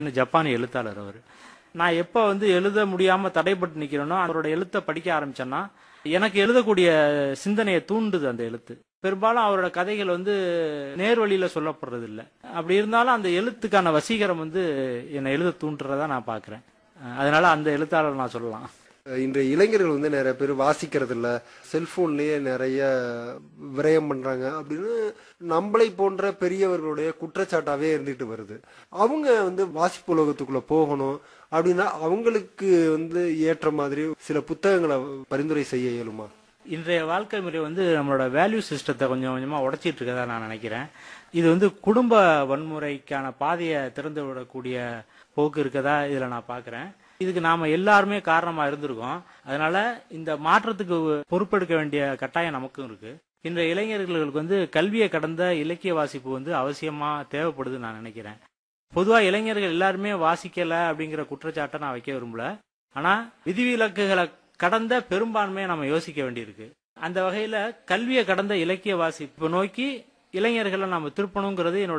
இன்னும் ஜப்பானிய எழுத்தாளர் அவர் நான் எப்போ வந்து எழுத முடியாம தடைப்பட்டு நிக்கிறேனோ அவரோட எழுத்தை படிக்க ஆரம்பிச்சேன்னா எனக்கு எழுதக்கூடிய சிந்தனையை தூண்டுது அந்த எழுத்து பெரும்பாலும் அவரோட கதைகள் வந்து நேர்வழியில சொல்லப்படுறது இல்ல அப்படி இருந்தாலும் அந்த எழுத்துக்கான வசீகரம் வந்து என்னை எழுத தூண்டுறதா நான் பாக்குறேன் அதனால அந்த எழுத்தாளர் நான் சொல்லலாம் இன்றைய இளைஞர்கள் வந்து நிறைய பேர் வாசிக்கிறது இல்ல செல்போன்லயே நிறைய விரயம் பண்றாங்க அப்படின்னு நம்மளை போன்ற பெரியவர்களுடைய குற்றச்சாட்டாவே இருந்துட்டு வருது அவங்க வந்து வாசிப்பு உலகத்துக்குள்ள போகணும் அப்படின்னா அவங்களுக்கு வந்து ஏற்ற மாதிரி சில புத்தகங்களை பரிந்துரை செய்ய இயலுமா இன்றைய வாழ்க்கை முறை வந்து நம்மளோட வேல்யூ சிஸ்டத்தை கொஞ்சம் கொஞ்சமா உடைச்சிட்டு இருக்கதா நான் நினைக்கிறேன் இது வந்து குடும்ப வன்முறைக்கான பாதையை திறந்து விடக்கூடிய போக்கு இருக்கதா இதுல நான் பாக்குறேன் இதுக்கு நாம எல்லாருமே காரணமா இருந்திருக்கோம் அதனால இந்த மாற்றத்துக்கு பொறுப்பெடுக்க வேண்டிய கட்டாயம் நமக்கும் இருக்கு இன்றைய இளைஞர்களுக்கு வந்து கல்வியை கடந்த இலக்கிய வாசிப்பு வந்து அவசியமா தேவைப்படுதுன்னு நான் நினைக்கிறேன் பொதுவா இளைஞர்கள் எல்லாருமே வாசிக்கல அப்படிங்கிற குற்றச்சாட்டை நான் வைக்க விரும்பல ஆனா விதிவிலக்குகளை கடந்த பெரும்பான்மையை நம்ம யோசிக்க வேண்டியிருக்கு அந்த வகையில கல்வியை கடந்த இலக்கிய வாசிப்பு நோக்கி இளைஞர்களை நம்ம திருப்பணுங்கிறது என்னோட